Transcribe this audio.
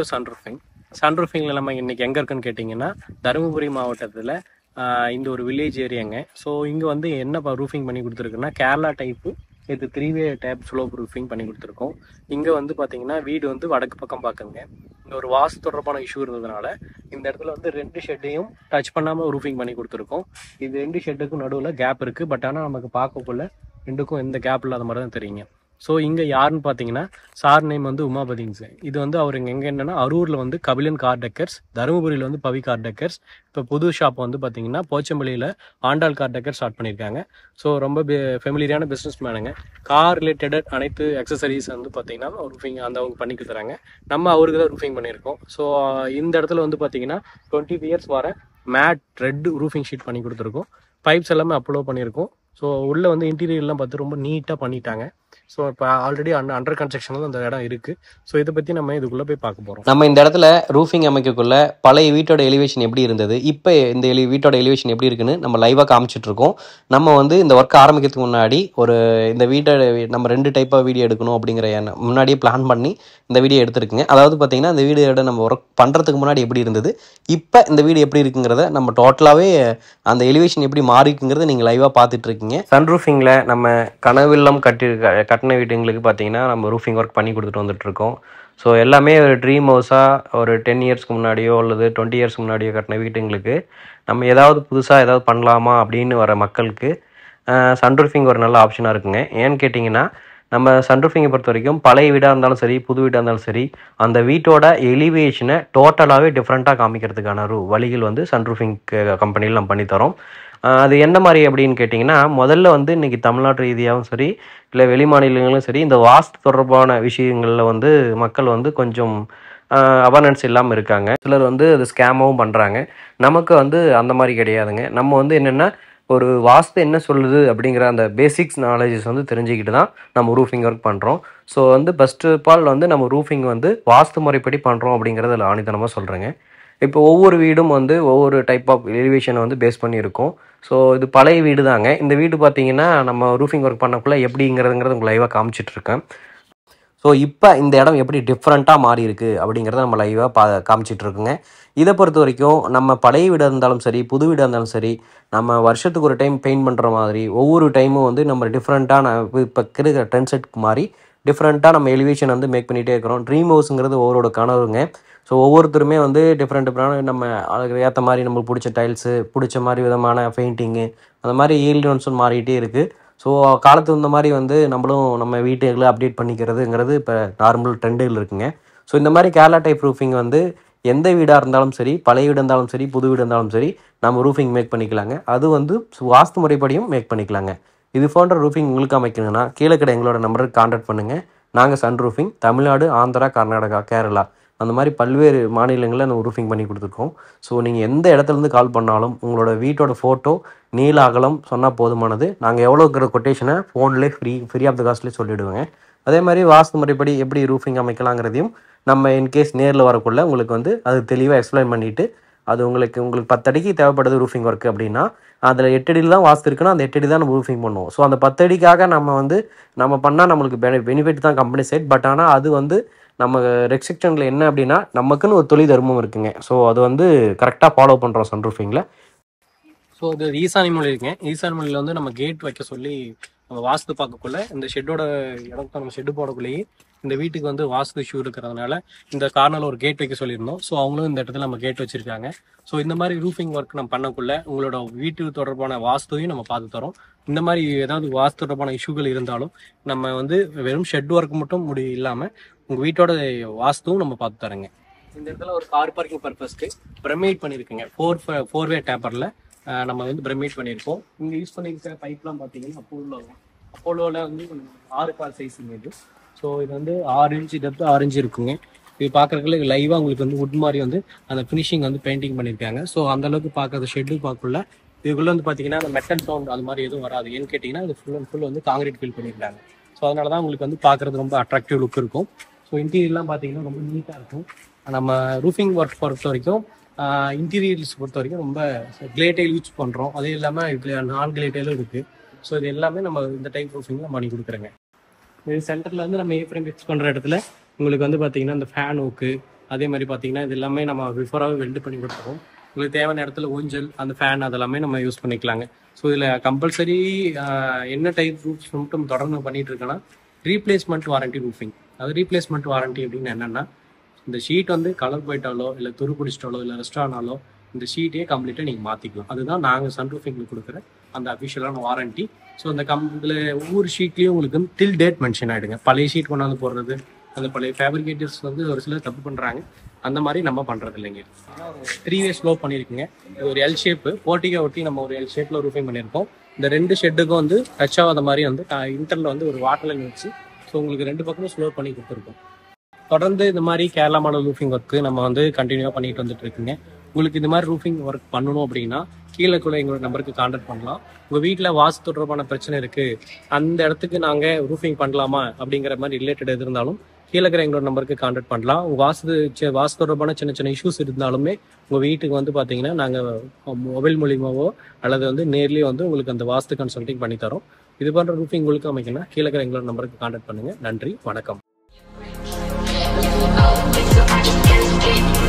Sun roofing Sun ரூஃபிங்கில் நம்ம இன்னைக்கு எங்கே இருக்குன்னு கேட்டிங்கன்னா தருமபுரி மாவட்டத்தில் இந்த ஒரு வில்லேஜ் ஏரியாங்க ஸோ இங்கே வந்து என்ன ரூஃபிங் பண்ணி கொடுத்துருக்குன்னா கேரளா டைப்பு இது three way tap slope roofing பண்ணி கொடுத்துருக்கோம் இங்கே வந்து பார்த்தீங்கன்னா வீடு வந்து வடக்கு பக்கம் பார்க்குங்க இங்கே ஒரு வாஸ்து தொடர்பான இஷ்யூ இருந்ததுனால இந்த இடத்துல வந்து ரெண்டு ஷெட்டையும் டச் பண்ணாமல் ரூஃபிங் பண்ணி கொடுத்துருக்கோம் இது ரெண்டு ஷெட்டுக்கும் நடுவில் கேப் இருக்குது பட் ஆனால் நமக்கு பார்க்கக்குள்ள ரெண்டுக்கும் எந்த கேப் இல்லாத மாதிரி தான் தெரியுங்க ஸோ இங்கே யாருன்னு பார்த்தீங்கன்னா சார் நேம் வந்து உமாபதிங்க சார் இது வந்து அவர் இங்கே எங்கே என்னன்னா அரூரில் வந்து கபிலன் கார் டெக்கர்ஸ் தருமபுரியில் வந்து பவி கார் டெக்கர்ஸ் இப்போ புது ஷாப் வந்து பார்த்தீங்கன்னா போச்சம்பள்ளியில் ஆண்டாள் கார் டெக்கர் ஸ்டார்ட் பண்ணியிருக்காங்க ஸோ ரொம்ப ஃபெமிலியரான பிஸ்னஸ் மேனுங்க கார் ரிலேட்டட் அனைத்து அக்சசரிஸ் வந்து பார்த்தீங்கன்னா ரூஃபிங் அந்த அவங்க பண்ணி கொடுத்துறாங்க நம்ம அவருக்கு தான் ரூஃபிங் பண்ணியிருக்கோம் ஸோ இந்த இடத்துல வந்து பார்த்தீங்கன்னா டுவெண்ட்டி இயர்ஸ் வர மேட் ரெட் ரூஃபிங் ஷீட் பண்ணி கொடுத்துருக்கோம் பைப்ஸ் எல்லாமே அப்லோட் பண்ணியிருக்கோம் ஸோ உள்ளே வந்து இன்டீரியர்லாம் பார்த்து ரொம்ப நீட்டாக பண்ணிட்டாங்க ஸோ இப்போ ஆல்ரெடி அண்டர் கன்ஸ்ட்ரக்ஷனில் அந்த இடம் இருக்குது ஸோ இதை பற்றி நம்ம இதுக்குள்ளே போய் பார்க்க போகிறோம் நம்ம இந்த இடத்துல ரூஃபிங் அமைக்கக்குள்ள பழைய வீட்டோட எலிவேஷன் எப்படி இருந்தது இப்போ இந்த எலி வீட்டோட எலிவேஷன் எப்படி இருக்குன்னு நம்ம லைவாக காமிச்சிட்டு இருக்கோம் நம்ம வந்து இந்த ஒர்க் ஆரம்பிக்கிறதுக்கு முன்னாடி ஒரு இந்த வீட்டை நம்ம ரெண்டு டைப்பாக வீடியோ எடுக்கணும் அப்படிங்கிற எண்ணம் முன்னாடியே பிளான் பண்ணி இந்த வீடியோ எடுத்திருக்குங்க அதாவது பார்த்தீங்கன்னா இந்த வீடியோட நம்ம ஒர்க் பண்ணுறதுக்கு முன்னாடி எப்படி இருந்தது இப்போ இந்த வீடு எப்படி இருக்குங்கிறத நம்ம டோட்டலாகவே அந்த எலிவேஷன் எப்படி மாறிக்குங்கிறத நீங்கள் லைவாக பார்த்துட்டு இருக்கீங்க சன் ரூஃபிங்கில் நம்ம கனவில்லம் கட்டி கட்டின வீட்டுங்களுக்கு பார்த்தீங்கன்னா நம்ம ரூஃபிங் ஒர்க் பண்ணி கொடுத்துட்டு வந்துட்டு இருக்கோம் ஸோ எல்லாமே ஒரு ட்ரீம் ஹவுஸாக ஒரு டென் இயர்ஸ்க்கு முன்னாடியோ அல்லது டுவெண்ட்டி இயர்ஸ்க்கு முன்னாடியோ கட்டின வீட்டுங்களுக்கு நம்ம ஏதாவது புதுசாக ஏதாவது பண்ணலாமா அப்படின்னு வர மக்களுக்கு சன் ரூஃபிங் ஒரு நல்ல ஆப்ஷனாக இருக்குங்க ஏன்னு கேட்டிங்கன்னா நம்ம சன்ரூஃபிங்கை பொறுத்த வரைக்கும் பழைய வீடாக இருந்தாலும் சரி புது வீடாக இருந்தாலும் சரி அந்த வீட்டோட எலிவேஷனை டோட்டலாகவே டிஃப்ரெண்ட்டாக காமிக்கிறதுக்கான ஒரு வழிகள் வந்து சன்ரூஃபிங் கம்பெனியில் நம்ம பண்ணித்தரோம் ஆஹ் அது என்ன மாதிரி அப்படின்னு கேட்டிங்கன்னா முதல்ல வந்து இன்றைக்கி தமிழ்நாட்டு ரீதியாகவும் சரி இல்லை வெளி மாநிலங்களும் சரி இந்த வாஸ்து தொடர்பான விஷயங்களில் வந்து மக்கள் வந்து கொஞ்சம் அவேர்னஸ் இல்லாமல் இருக்காங்க சிலர் வந்து அது ஸ்கேமாகவும் பண்ணுறாங்க நமக்கு வந்து அந்த மாதிரி கிடையாதுங்க நம்ம வந்து என்னென்னா ஒரு வாஸ்து என்ன சொல்லுது அப்படிங்கிற அந்த பேசிக்ஸ் நாலேஜஸ் வந்து தெரிஞ்சுக்கிட்டு தான் நம்ம ரூஃபிங் ஒர்க் பண்ணுறோம் ஸோ வந்து ஃபஸ்ட்டு ஆஃப் ஆல் வந்து நம்ம ரூஃபிங் வந்து வாஸ்து முறைப்படி பண்ணுறோம் அப்படிங்கிறத ஆணித்தனமாக சொல்கிறேங்க இப்போ ஒவ்வொரு வீடும் வந்து ஒவ்வொரு டைப் ஆஃப் எலிவேஷனை வந்து பேஸ் பண்ணி இருக்கும் ஸோ இது பழைய வீடு தாங்க இந்த வீடு பார்த்தீங்கன்னா நம்ம ரூஃபிங் ஒர்க் பண்ணக்குள்ள எப்படிங்கிறதுங்கிறது உங்களுக்கு லைவாக காமிச்சிட்ருக்கேன் ஸோ இப்போ இந்த இடம் எப்படி டிஃப்ரெண்ட்டாக மாறி இருக்கு அப்படிங்கிறத நம்ம லைவாக பா காமிச்சிட்டு இருக்குங்க இதை பொறுத்த வரைக்கும் நம்ம பழைய வீடாக இருந்தாலும் சரி புது வீடாக இருந்தாலும் சரி நம்ம வருஷத்துக்கு ஒரு டைம் பெயிண்ட் பண்ணுற மாதிரி ஒவ்வொரு டைமும் வந்து நம்ம டிஃப்ரெண்ட்டான இப்போ இருக்கிற ட்ரெண்ட் செட்க்கு மாதிரி டிஃப்ரெண்ட்டாக நம்ம எலிவேஷன் வந்து மேக் பண்ணிகிட்டே இருக்கிறோம் ட்ரீம் ஹவுஸுங்கிறது ஒவ்வொருட கனவுங்க ஸோ ஒவ்வொருத்தருமே வந்து டிஃப்ரெண்ட் டிஃப்ரெண்ட் நம்ம அதுக்கு ஏற்ற மாதிரி நம்மளுக்கு பிடிச்ச டைல்ஸு பிடிச்ச மாதிரி விதமான பெயிண்டிங்கு அந்த மாதிரி ஈல்டன்ஸும் மாறிக்கிட்டே இருக்குது ஸோ காலத்துக்கு இந்த மாதிரி வந்து நம்மளும் நம்ம வீட்டுகளை அப்டேட் பண்ணிக்கிறதுங்கிறது இப்போ நார்மல் ட்ரெண்டில் இருக்குங்க ஸோ இந்த மாதிரி கேரளா டைப் ரூஃபிங் வந்து எந்த வீடாக இருந்தாலும் சரி பழைய வீடு இருந்தாலும் சரி புது வீடு இருந்தாலும் சரி நம்ம ரூஃபிங் மேக் பண்ணிக்கலாங்க அது வந்து வாஸ்து முறைப்படியும் மேக் பண்ணிக்கலாங்க இது போன்ற ரூஃபிங் உங்களுக்கு அமைக்கணும்னா கீழே கிட்ட எங்களோட நம்பருக்கு கான்டாக்ட் பண்ணுங்கள் நாங்கள் சன் ரூஃபிங் தமிழ்நாடு ஆந்திரா கர்நாடகா கேரளா அந்த மாதிரி பல்வேறு மாநிலங்களில் நம்ம ரூஃபிங் பண்ணி கொடுத்துருக்கோம் ஸோ நீங்கள் எந்த இடத்துலேருந்து கால் பண்ணாலும் உங்களோட வீட்டோட ஃபோட்டோ நீள அகலம் சொன்னால் போதுமானது நாங்கள் எவ்வளோ இருக்கிற கொட்டேஷனை ஃபோன்லேயே ஃப்ரீ ஃப்ரீ ஆஃப் த காஸ்ட்லேயே சொல்லிவிடுவேங்க அதே மாதிரி வாஸ்து முறைப்படி எப்படி ரூஃபிங் அமைக்கலாங்கிறதையும் நம்ம இன்கேஸ் நேரில் வரக்குள்ள உங்களுக்கு வந்து அது தெளிவாக எக்ஸ்பிளைன் பண்ணிவிட்டு அது உங்களுக்கு உங்களுக்கு பத்தடிக்கு தேவைப்படுது ரூஃபிங் ஒர்க் அப்படின்னா அதில் எட்டடியில் தான் வாஸ்து இருக்குன்னா அந்த எட்டடி தான் நம்ம ரூஃபிங் பண்ணுவோம் ஸோ அந்த பத்தடிக்காக நம்ம வந்து நம்ம பண்ணால் நம்மளுக்கு பெனி பெனிஃபிட் தான் கம்பெனி சைட் பட் ஆனால் அது வந்து நம்ம ரெஸ்ட்ரிக்ஷனில் என்ன அப்படின்னா நமக்குன்னு ஒரு தொழில் தர்மம் இருக்குங்க ஸோ அது வந்து கரெக்டாக ஃபாலோ பண்ணுறோம் சன் ரூஃபிங்கில் ஸோ இது ஈசானி மொழி இருக்குங்க ஈசானி மொழியில் வந்து நம்ம கேட் வைக்க சொல்லி நம்ம வாஸ்து பார்க்கக்குள்ள இந்த ஷெட்டோட இடத்த நம்ம ஷெட்டு போடக்குள்ளேயே இந்த வீட்டுக்கு வந்து வாஸ்து இஷ்யூ இருக்கிறதுனால இந்த கார்னரில் ஒரு கேட் வைக்க சொல்லியிருந்தோம் ஸோ அவங்களும் இந்த இடத்துல நம்ம கேட் வச்சிருக்காங்க ஸோ இந்த மாதிரி ரூஃபிங் ஒர்க் நம்ம பண்ணக்குள்ள உங்களோட வீட்டு தொடர்பான வாஸ்துவையும் நம்ம பார்த்து தரோம் இந்த மாதிரி ஏதாவது வாஸ்து தொடர்பான இஷ்யூகள் இருந்தாலும் நம்ம வந்து வெறும் ஷெட் ஒர்க் மட்டும் முடி இல்லாமல் உங்கள் வீட்டோட வாஸ்துவும் நம்ம பார்த்து தரோங்க இந்த இடத்துல ஒரு கார் பார்க்கிங் பர்பஸ்க்கு பிரமிட் பண்ணியிருக்குங்க ஃபோர் ஃபோர் வே டேப்பரில் நம்ம வந்து பிரமிட் பண்ணியிருக்கோம் இங்கே யூஸ் பண்ணியிருக்க பைப்லாம் பார்த்தீங்கன்னா அப்போலோ அப்போலோவில் வந்து ஆறு கால் சைஸ் இது ஸோ இது வந்து ஆறு இன்ச்சு டெப்த் ஆறு இன்ச்சு இருக்குங்க இது பார்க்குறதுக்கு லைவாக உங்களுக்கு வந்து வுட் மாதிரி வந்து அந்த ஃபினிஷிங் வந்து பெயிண்டிங் பண்ணியிருக்காங்க ஸோ அந்த அளவுக்கு பார்க்கறது ஷெட்டு பார்க்கல இதுக்குள்ள வந்து பார்த்தீங்கன்னா அந்த மெட்டல் சவுண்ட் அது மாதிரி எதுவும் வராது ஏன்னு கேட்டிங்கன்னா இது ஃபுல் அண்ட் ஃபுல் வந்து காங்கிரீட் ஃபில் பண்ணியிருக்காங்க ஸோ அதனால தான் உங்களுக்கு வந்து பார்க்குறது ரொம்ப அட்ராக்டிவ் லுக் இருக்கும் ஸோ இன்டீரியர்லாம் பார்த்தீங்கன்னா ரொம்ப நீட்டாக இருக்கும் நம்ம ரூஃபிங் ஒர்க் பொறுத்த வரைக்கும் இன்டீரியர்ஸ் பொறுத்த வரைக்கும் ரொம்ப கிளேட்டைல் யூஸ் பண்ணுறோம் அதே இல்லாமல் நான் கிளேட்டைலும் இருக்குது ஸோ இது எல்லாமே நம்ம இந்த டைப் ரூஃபிங்கில் பண்ணி கொடுக்குறேங்க இது சென்டரில் வந்து நம்ம ஏ ஃப்ரேம் ஃபிக்ஸ் பண்ணுற இடத்துல உங்களுக்கு வந்து பார்த்தீங்கன்னா இந்த ஃபேன் ஓக்கு அதே மாதிரி பார்த்தீங்கன்னா இது எல்லாமே நம்ம பிஃபோராகவே வெல்டு பண்ணி கொடுத்துருவோம் உங்களுக்கு தேவையான இடத்துல ஊஞ்சல் அந்த ஃபேன் அதெல்லாமே நம்ம யூஸ் பண்ணிக்கலாங்க ஸோ இதில் கம்பல்சரி என்ன டைப் ரூஃப்ஸ் மட்டும் தொடர்ந்து பண்ணிட்டு இருக்கேன்னா ரீப்ளேஸ்மெண்ட் வாரண்டி ரூஃபிங் அது ரீப்ளேஸ்மெண்ட் வாரண்டி அப்படின்னு என்னென்னா இந்த ஷீட் வந்து கலர் போயிட்டாலோ இல்லை துரு பிடிச்சிட்டாலோ இல்லை ரெஸ்ட் ஆனாலோ இந்த ஷீட்டையே கம்ப்ளீட்டாக நீங்கள் மாற்றிக்கலாம் அதுதான் நாங்கள் சன் ரூஃபிங்கில் கொடுக்குற அந்த அஃபிஷியலான வாரண்டி ஸோ அந்த கம் இதில் ஒவ்வொரு ஷீட்லேயும் உங்களுக்கு டில் டேட் மென்ஷன் ஆகிடுங்க பழைய ஷீட் கொண்டாந்து போடுறது அந்த பழைய ஃபேப்ரிகேட்டர்ஸ் வந்து ஒரு சிலர் தப்பு பண்ணுறாங்க அந்த மாதிரி நம்ம பண்ணுறது இல்லைங்க த்ரீ வே ஸ்லோ பண்ணியிருக்குங்க இது ஒரு எல் ஷேப்பு போட்டிகை ஒட்டி நம்ம ஒரு எல் ஷேப்பில் ரூஃபிங் பண்ணியிருக்கோம் இந்த ரெண்டு ஷெட்டுக்கும் வந்து டச் ஆகாத மாதிரி வந்து இன்டர்ல வந்து ஒரு வாட்டர் லைன் வச்சு ஸோ உங்களுக்கு ரெண்டு பக்கமும் ஸ்லோ பண்ணி கொடுத்துருக்கோம் தொடர்ந்து இந்த மாதிரி கேரளா மாடல் ரூஃபிங் ஒர்க்கு நம்ம வந்து கண்டினியூவாக பண்ணிட்டு வந்துட்டு இருக்குங்க உங்களுக்கு இந்த மாதிரி ரூஃபிங் ஒர்க் பண்ணணும் அப்படின்னா கீழே கூட எங்களோட நம்பருக்கு கான்டாக்ட் பண்ணலாம் உங்கள் வீட்டில் வாஸ்து தொடர்பான பிரச்சனை இருக்குது அந்த இடத்துக்கு நாங்கள் ரூஃபிங் பண்ணலாமா அப்படிங்கிற மாதிரி ரிலேட்டட் எது இருந்தாலும் கீழே இருக்கிற எங்களோட நம்பருக்கு கான்டாக்ட் பண்ணலாம் உங்கள் வாஸ்து சி- வாஸ்து தொடர்பான சின்ன சின்ன இஷ்யூஸ் இருந்தாலுமே உங்கள் வீட்டுக்கு வந்து பார்த்தீங்கன்னா நாங்கள் மொபைல் மூலியமாவோ அல்லது வந்து நேர்லேயே வந்து உங்களுக்கு அந்த வாஸ்து கன்சல்டிங் பண்ணி தரோம் இது போன்ற ரூஃபிங் உங்களுக்கு அமைக்கணும் கீழே இருக்கிற எங்களோட நம்பருக்கு கான்டாக்ட் பண்ணுங்கள் நன்றி வணக்கம் So I just can't escape.